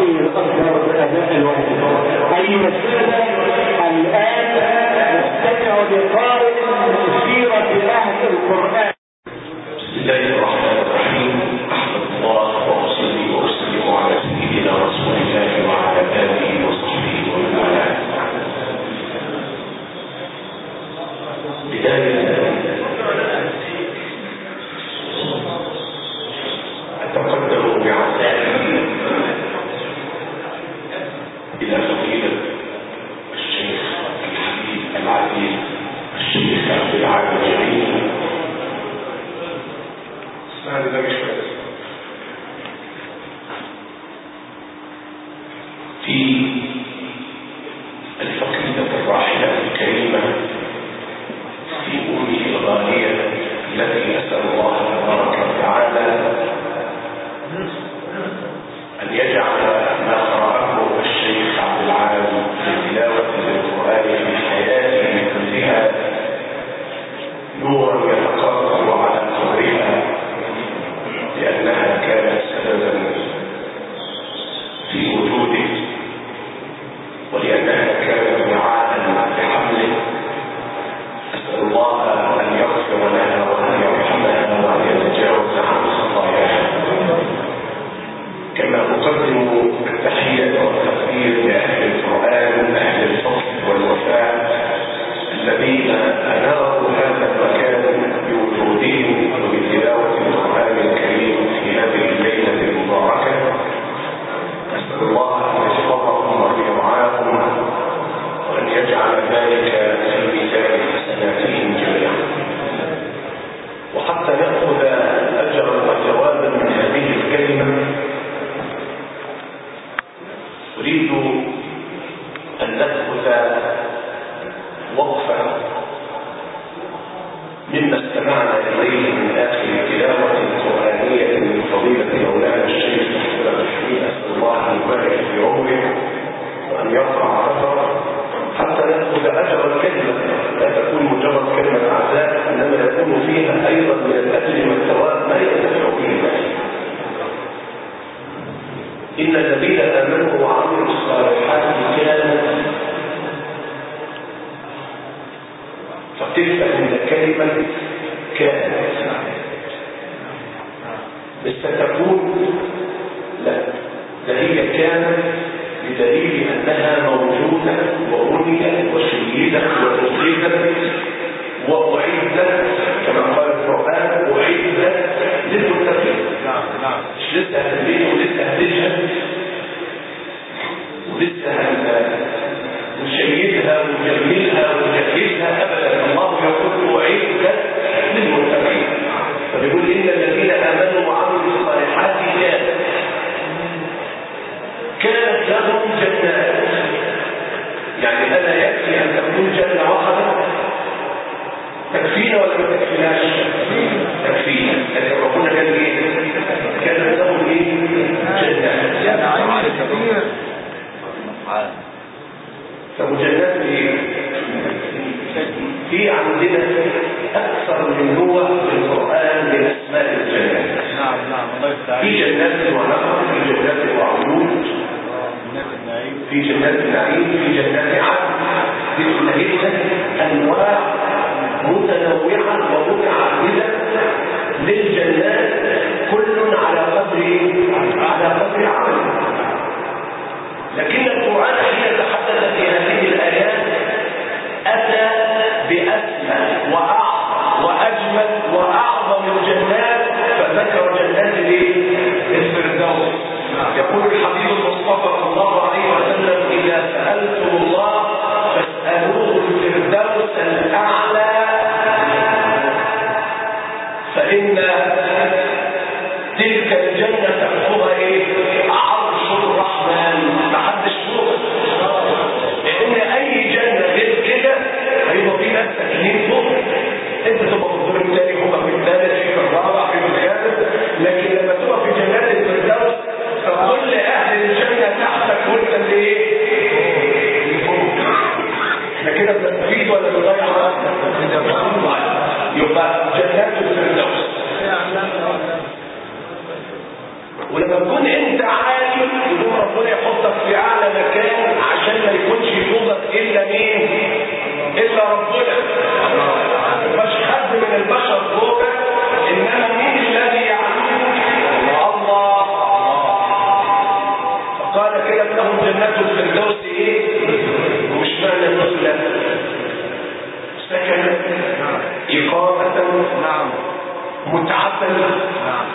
الحي الأكبر أداء الواجب أيها السادة الآن نستمع لقارئ سيرة أهل القرآن بسم الله الرحمن الرحيم احمد الله واصلي واسلم على سيدنا رسول الله وعلى اله وصحبه ومن والاه بدايه اتقدم بعزائي الى فضيله الشيخ الحبيب العزيز الشيخ عبد العال الجليل اسمعني ده مش كويس في الفقيدة الراحلة الكريمة في أمه الغالية التي أسأل الله تبارك وتعالى أن يجعل ما قرأه الشيخ عبد العال في تلاوة القرآن في حياته كلها نورا يتقرب على قبرها لأنها كانت سببا في وجوده ولأنها كانت وعاء لحمله أسأل الله أن يغفر لها وأن يرحمها وأن يتجاوز عن خطاياها كما أقدم التحية والتقدير لأهل القرآن أهل الفضل والوفاء الذين أناروا هذا المكان بوجودهم وبتلاوة القرآن الكريم في هذه الليلة المباركة أسأل الله أن يحفظهم وأن يرعاهم وأن يجعل ذلك في ميزان حسناتهم جميعا وحتى نأخذ أجرا وثوابا من هذه الكلمة أريد أن نأخذ وقفة مما استمعنا إليه من آخر تلاوة قرآنية من فضيلة مولانا الشيخ محمد الحميد أسأل الله أن يبارك في عمره وأن يرفع أثره حتى نأخذ أجر الكلمة لا تكون مجرد كلمة عزاء إنما يكون فيها أيضا من الأجر والثواب ما ينتفع به الناس إن الذين آمنوا وعملوا الصالحات كانوا فتلك عند كلمة كانت بس ستكون لا ده هي كانت بدليل أنها موجودة وبنيت وشيدت وأخذت وأعدت كما قال القرآن أعدت للمتقين نعم نعم مش لسه هتبني ولسه هتجهز ولسه نشيدها ونجملها ونجهزها ابدا الله يقول اعدت للمتقين فبيقول ان الذين امنوا وعملوا الصالحات كانت كانت لهم جنات يعني الا يكفي ان تكون جنه واحده تكفينا ولا ما تكفيناش تكفينا لكن ربنا قال ايه كانت لهم ايه جنات فمجلات ايه في عندنا اكثر من نوع في القران من اسماء الجنات نعم نعم الله يفتح في عليك جنات ونهر في جنات وعيون الناس النعيم في جنات النعيم في جنات عدن دي كلها انواع متنوعه ومتعدده للجنات كل على قدر على قدر عمله لكن القرآن حين تحدث في هذه الآيات أتى بأسمى وأعظم وأجمل وأعظم الجنات فذكر جنات الايه؟ الفردوس يقول الحبيب المصطفى صلى الله عليه وسلم إذا سألتم الله فاسألوه الفردوس الأعلى فإن تلك الجنة تحتها إيه؟ عرش الرحمن محدش فوق لأن أي جنة غير كده هيبقى في ناس ساكنين فوق أنت تبقى في الدور الثاني هم في الثالث في الرابع في الخامس لكن لما تبقى في جنات الفردوس فكل أهل الجنة تحتك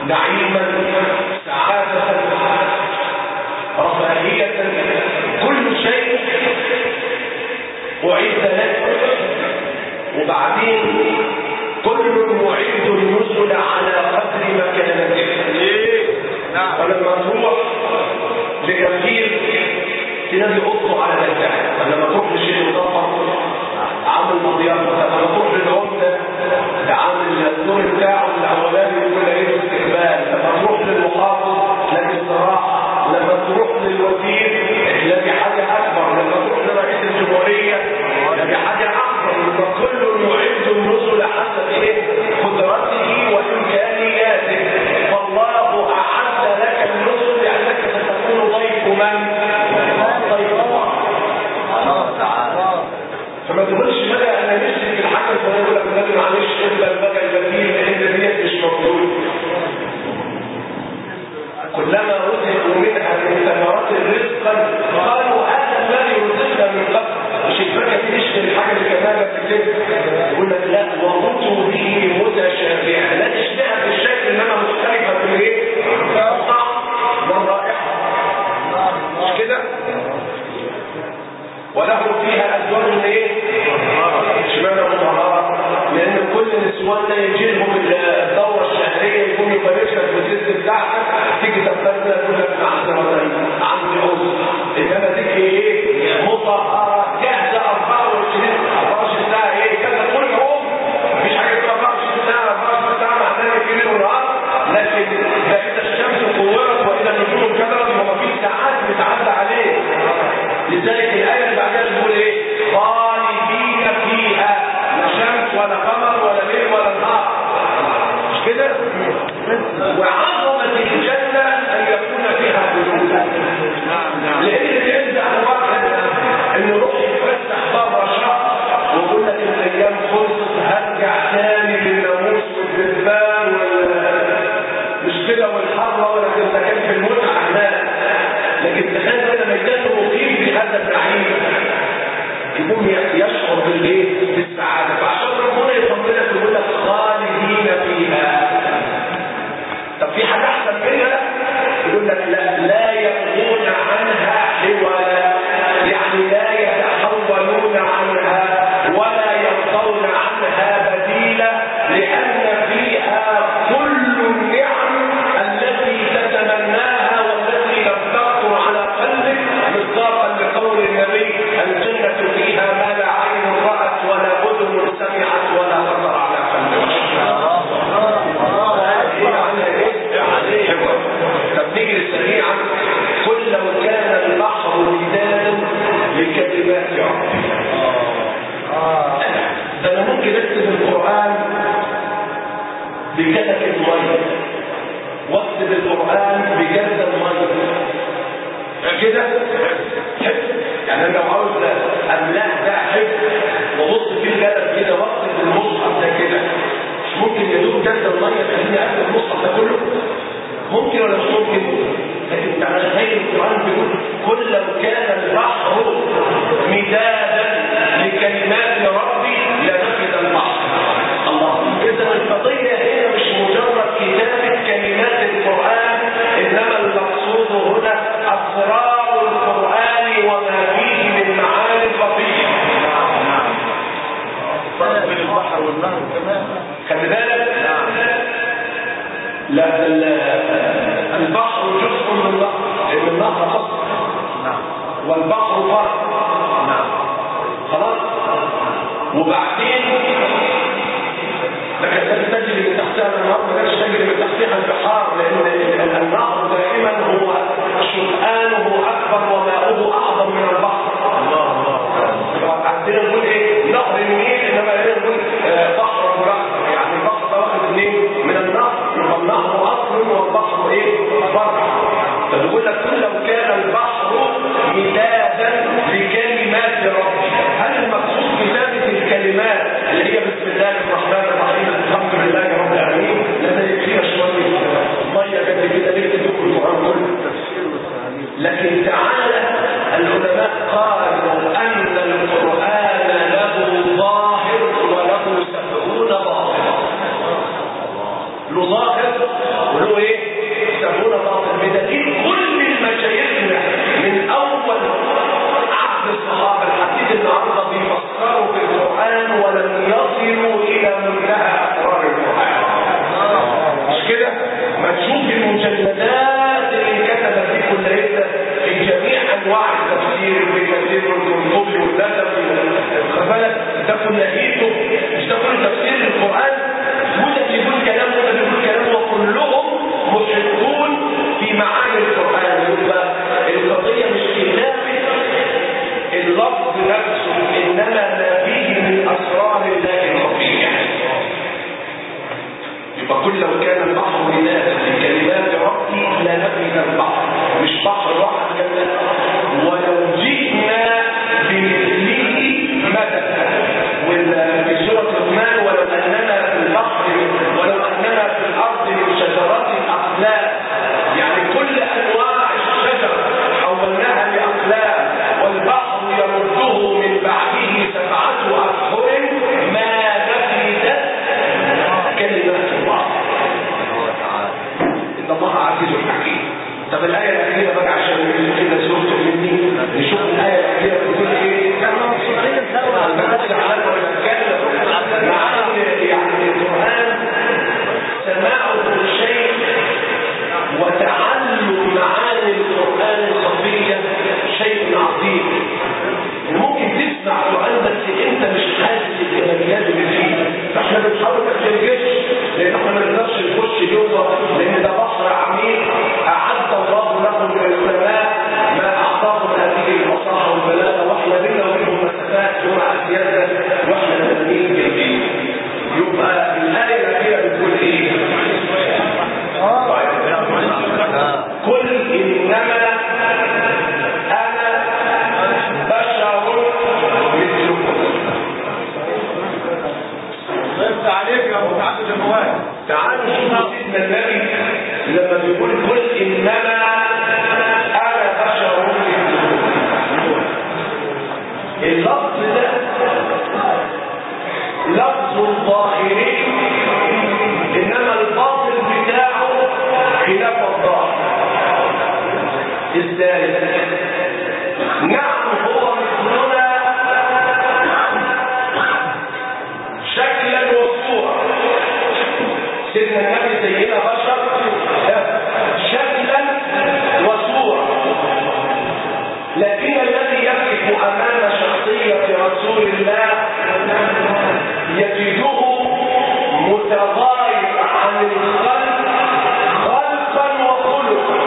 نعيما سعادة رفاهية كل شيء أعد لك وبعدين كل معد النزل على قدر مكانته نعم فلما تروح لكثير تلاقي قطه على نفسك فلما تروح لشيء مضافر عامل مضيافه لما تروح للعمده ده عامل الدور بتاعه الاولاني يقول ايه استقبال لما تروح للمحافظ تلاقي استراحه لما تروح للوزير تلاقي حاجه اكبر لما تروح لرئيس الجمهوريه تلاقي حاجه اكبر يبقى كل يعد النزل حسب ايه قدرته وامكانياته فالله اعد لك النزل لانك ستكون ضيف من ضيف الله الله تعالى فما تقولش بقى انا نفسي في الحاجه الفلانيه يقول لك النبي معلش اقبل بقى البديل لان ديت مش موجود كلما رزقوا منها من ثمرات رزقا قالوا هذا الذي رزقنا من قبل مش الفرقه دي تشتري الحاجه اللي كمان بتكتب يقول لك لا وموتوا به متشابهه لا تشتهى في الشكل انما مختلفه في الايه؟ صح والرائحه مش كده؟ ولهم فيها ازواج ايه؟ اشمعنى مطهره؟ لان كل نسواننا يجي لهم الدوره الشهريه يكون يبارك لك بالجسم بتاعتك تيجي تبتدى تقول لك معذره عندي عذر انما تيجي ايه؟ مطهره جاهزه 24 24 ساعه ايه؟ كذا كل يوم مفيش حاجه اسمها 24 ساعه 24 ساعه معناها في ليل ونهار لكن ده اذا الشمس كورت واذا النجوم انكدرت وما في ساعات بتعدى عليه لذلك الآية اللي بعدها بتقول إيه؟ خالدين فيها لا شمس ولا قمر ولا ليل ولا نهار مش كده؟ وعظمة الجنة أن يكون فيها خلود نعم نعم لأن اللي يمدح واحد إنه يروح يتفسح بره شهر ويقول لك الأيام خلصت هرجع تاني للناموس والدبان وال مش كده والحرة ولا كده كان في المتعة هناك لكن تخيل بقى لما كان مقيم بهذا النعيم يقوم يشعر بالايه؟ بالسعاده فعشان ربنا يطمنك ويقول لك خالدين فيها طب في حاجه احسن منها يقول لك لا لا يبغون عنها حولا يعني لا يتحولون عنها ولا يرضون عنها بديلا لان فيها كل النعم التي تتمناها والتي لم تخطر على قلبك مصداقا لقول النبي الجنه فيها ما لا عين رات ولا اذن سمعت ولا خطر على قلبك طب نيجي سريعا قل لو كان البحر مدادا لكلمات ربي ده انا ممكن اكتب القران بكتك الميه واكتب القران بجد الميه كده حفظ يعني انا لو عاوز املاح ده حفظ وابص فيه الجدل كده واكتب المصحف ده كده مش ممكن يا دوب جد الميه تخليني اكتب المصحف ده كله ممكن ولا مش ممكن لكن تعالى غير القران بيقول قل لو كان البحر مدادا لكلمات ربي لنفذ البحر الله اذا القضيه هنا مش مجرد كتابه كلمات القران انما المقصود هنا اسرار القران وما فيه من معاني خفيه فرق بين البحر والنهر كمان خلي بالك لا ده ال- البحر جزء من النهر لان النهر اصل نعم والبحر فرق نعم خلاص وبعدين لكن تجري من تحتها الانهار ما كانش تجري من تحتها البحار لان النهر دائما هو شرآنه اكبر وماؤه اعظم من البحر الله الله عندنا نقول ايه نهر النيل انما هنا نقول آه، بحر البحر يعني البحر ده واخد منين من النهر يبقى النهر اصل والبحر ايه فرع فبيقول لك كل لو كان البحر مدادا لكلمات ربي هل المقصود بذلك الكلمات اللي هي بسم الله الرحمن الرحيم الحمد لله رب العالمين لازم فيها شويه ميه قد كده ليه تدوك القران كله التفسير والتعليم لكن تعالى العلماء قالوا أن القرآن له ظاهر وله سبعون ظاهر له ظاهر وله واخد بالك ده كل نهيته مش ده كل تفسير للقران وده بيقول كلام وده بيقول كلام وكلهم محبون في معاني القران يبقى القضيه مش كتابه اللفظ نفسه انما ما فيه من اسرار الله الخفيه يبقى كل لو كان البحر مداد بكلمات ربي لنفذ البحر مش بحر واحد كمان ولو جئنا بمثله مددا وفي سوره لقمان ولو اننا في البحر ولو اننا في الارض من شجرات اقلام يعني كل انواع الشجر حولناها لاقلام والبحر يمده من بعده سبعه ابحر ما نفذت كلمات الله ان الله عزيز حكيم طب الايه الاخيره بقى عشان كده سورته مني نشوف الايه الاخيره بتقول ايه احنا مبسوطين سوا بس عارف بتكلم مع ان يعني القران سماعه شيء وتعلم معاني القران الخفيه شيء عظيم ممكن تسمع قرآن بس انت مش حاسس بالجماليات اللي فيه فاحنا بنحاول ما ترجعش لان احنا ما نقدرش نخش جوه لان ده بحر عميق اعد الله لكم من السماء ما اعطاكم هذه الفصاحه والبلاغه واحنا بينا وبينهم مسافات ومع زياده واحنا نازلين جنبين يبقى الايه الاخيره بتقول ايه؟ قل انما انا بشر مثلكم ضيفت عليك يا متعدد المواد تعالوا شوفوا سيدنا النبي لما بيقول قل انما انا بشر مثلكم اللفظ ده لفظ ظاهري انما الباطل بتاعه خلاف الظاهر ازاي نعم هو مثلنا شكلا وصورة سيدنا النبي زينا بشر شكلا وصورة لكن الذي يقف امام شخصية رسول الله يجده متغاير عن الخلق خلقا وخلقا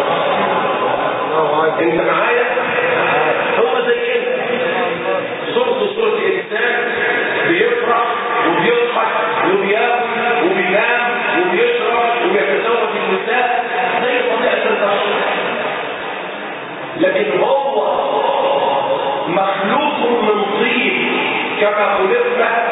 انت معايا هو زي كده صورته صورة انسان بيفرح وبيضحك وبياكل وبينام وبيشرب وبيتزوج النساء زي طبيعة البشر لكن هو مخلوق من طين كما خلقنا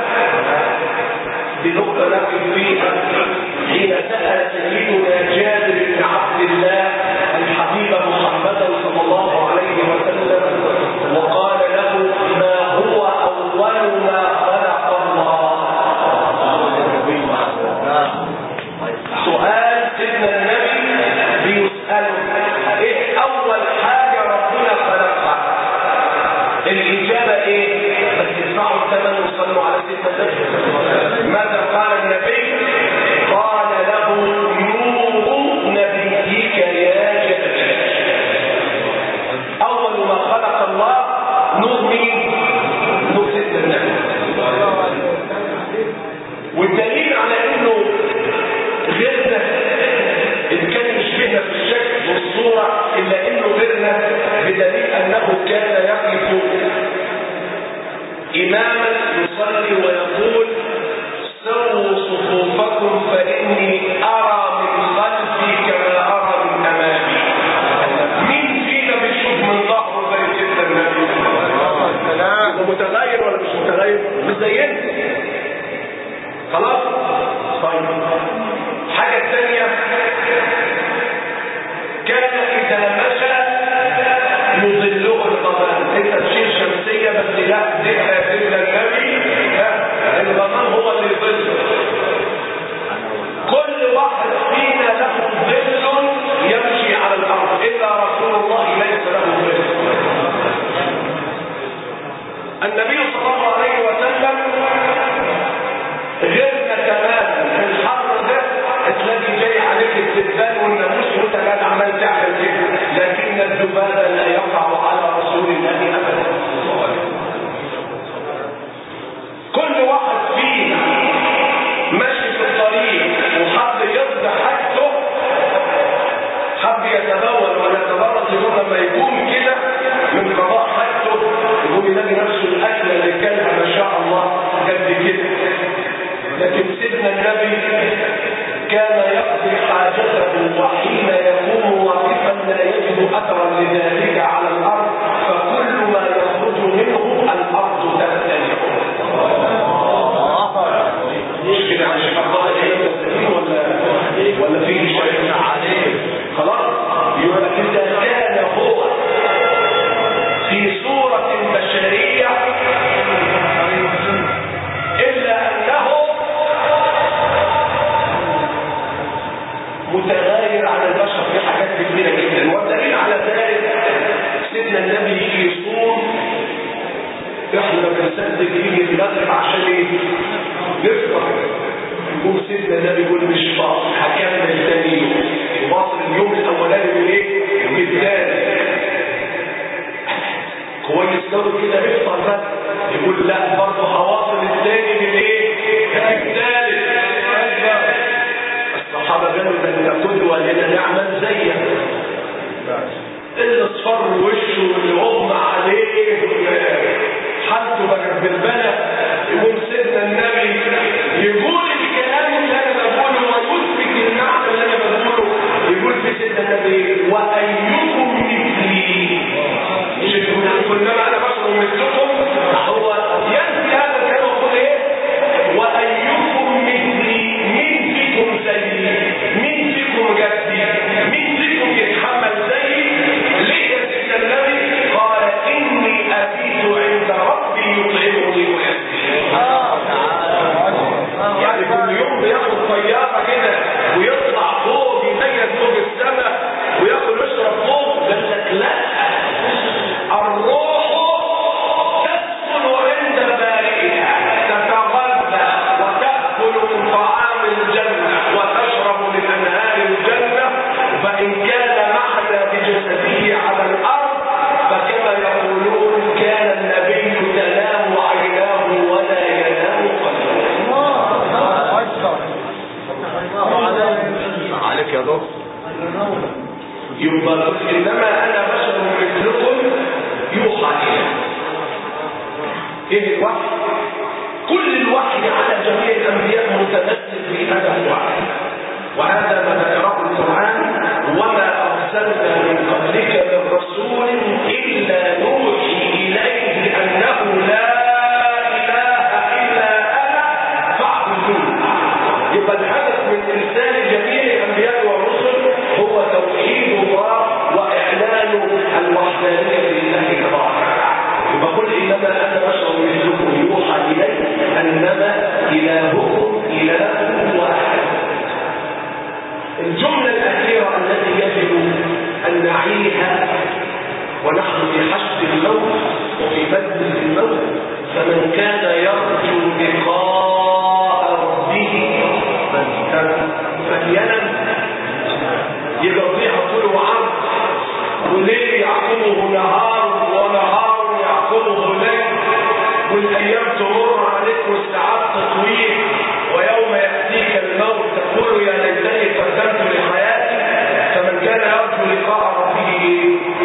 بنقطة نقل فيها حين سأل سيدنا جابر بن عبد الله الحبيب محمدا صلى الله عليه وسلم وقال له ما هو أول ما خلق الله سؤال سيدنا النبي بيسأله ايه أول حاجة ربنا خلقها الإجابة ايه بس اسمعوا الثمن وصلوا على سيدنا النبي ماذا قال النبي قال له نور نبيك يا جبريل أول ما خلق الله نور مين نور سيدنا النبي والدليل على انه غيرنا ان كان يشبهنا في الشكل والصورة الا انه غيرنا بدليل انه كان يقف اماما يصلي ويقول سووا صفوفكم فاني ارى من خلفي كما ارى من امامي مين فينا بيشوف من ظهره زي سيدنا النبي هو متغير ولا مش متغير مش زينا خلاص طيب حاجة ثانية كان إذا مشى يظله الغمام انت تشيل شمسية بس لا ذكر سيدنا النبي ها، الغمام هو اللي يظل كل واحد يلاقي نفسه الاكله اللي كانها ما شاء الله قد كده لكن سيدنا النبي كان يقضي حاجته وحين يكون واقفا لا يجد اثرا لذلك على الارض فكل ما يخرج منه الارض تبتلعه مش كده عن شيخ الله ايه ولا ولا في شيء عليه خلاص يقول لك اذا كان هو في صورة بشرية إلا أنه متغير على البشر في حاجات كثيرة جدا والدليل على ذلك سيدنا النبي يجي يصوم احنا بنصدق يجي المغرب عشان ايه؟ نفطر يقول سيدنا النبي يقول مش فاضي هكمل تاني يوم واصل اليوم الاولاني من ايه؟ من الثاني كويس لو كده افطر بقى يقول لا برضه هواصل الثاني من ايه؟ الثالث الصحابه قالوا ده انت قدوه لنا نعمل زيك اللي اصفر وشه واللي اغمى عليه حالته بقت بالبلد يقوم سيدنا النبي يقول الكلام اللي انا بقوله ويثبت المعنى اللي انا بقوله يقول في سيدنا النبي وايكم مثلي مش يقول كلما انا بشر مثلكم هو ينفي هذا الكلام ويقول ايه وايكم مثلي مين فيكم زيي مين فيكم جدي مين فيكم يتحمل زيي ليه يا سيدنا النبي قال اني ابيت عند ربي يطعمني ويسقيني يعني كل يوم بياخد طياره كده ويطلع فوق يزين فوق السماء وياكل ويشرب فوق قال لك لا الروح تسكن عند بارئها تتغذى وتاكل من طعام الجنه وتشرب من انهار الجنه فان كان معنا بجسده على الارض فكما يقولون كان النبي تنام عيناه ولا ينام قلبه عليك يا دكتور يبقى انما انا بشر مثلكم يوحى الي ايه الوحي كل الوحي على جميع الانبياء متمثل في هذا الوحي وهذا ما ذكره القران وما ارسلنا من قبلك من رسول الا نوحي اليه انه لا اله الا انا فاعبدون يبقى الهدف من ارسال جميع الانبياء والرسل هو توحيد الله واعلان الوحدانيه لله تبارك يبقى قل انما انا بشر مثلكم يوحى الي انما الهكم اله واحد الجمله الاخيره التي يجب ان نعيها ونحن في حشد الموت وفي بذل الموت فمن كان يرجو لقاء ربه فلينم يقضيها طول وعرض وليل يعقبه نهار ونهار يعقبه ليل والايام تمر عليك والساعات تطويل ويوم ياتيك الموت تقول يا ليتني قدمت لحياتي فمن كان يرجو لقاء ربه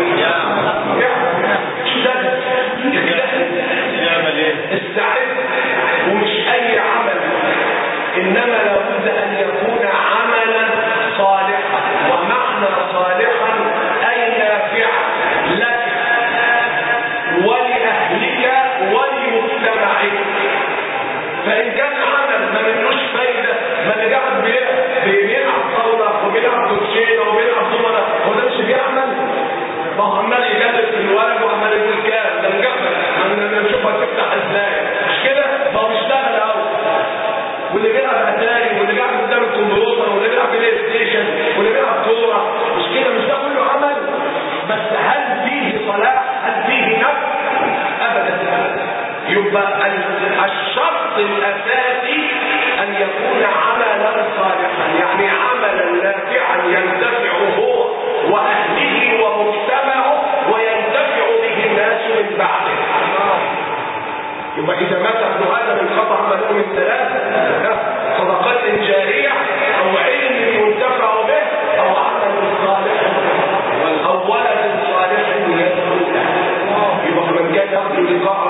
يعمل ايه استعد ومش اي عمل انما لابد ان يكون عملا صالحا ومعنى صالحا اي نافعا لك ولاهلك ولمجتمعك فان كان عمل ما منوش فايده ما اللي قاعد بيلعب بيلعب طاوله وبيلعب كوتشينه وبيلعب دومنه هو ده مش بيعمل ما هو عمال يجلس في الورق وعمال يقول كام ده مجفل ما نشوفها تفتح ازاي مش كده ما هو بيشتغل اهو واللي بيلعب اتاري واللي قاعد قدام الكمبيوتر واللي بيلعب بلاي ستيشن واللي بيلعب كوره مش كده مش ده كله عمل بس هل فيه صلاح هل فيه نفع ابدا يبقى ال- الشرط الاساسي ان يكون عملا صالحا يعني عملا نافعا ينتفع هو واهله ومجتمعه وينتفع به الناس من بعده يبقى اذا مات ابن ادم انقطع عمله من ثلاث صدقات جاريه او علم ينتفع به او عمل صالح او ولد صالح يدعو له يبقى من كان يرجو لقاء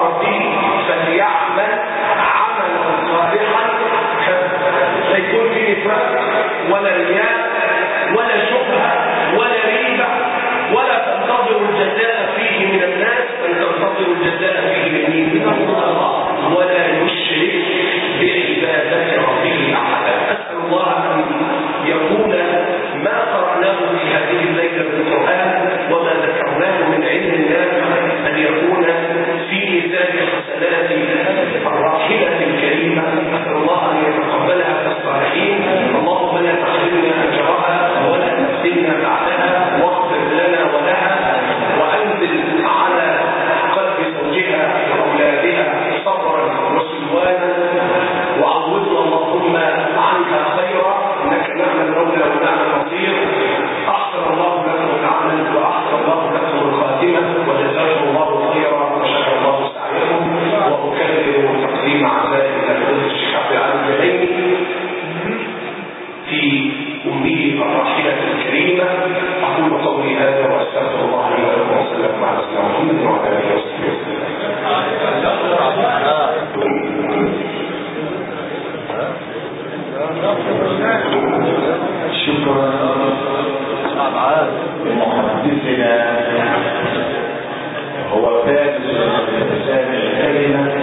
هو فارس لسان الكلمة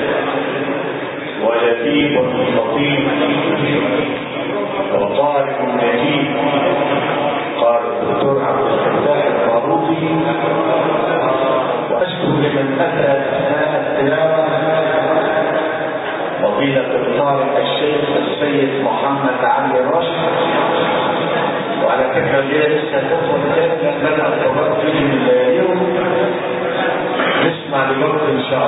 ولبيب خطيب وطالب نجيب قال الدكتور عبد الفتاح الطاروسي واشكر لمن اتى اثناء التلاوه فضيلة الطالب الشيخ السيد محمد علي راشد وعلى فكرة دي لسه تدخل كامل لأن أنا أتوقف فيه اليوم نسمع دلوقتي إن شاء الله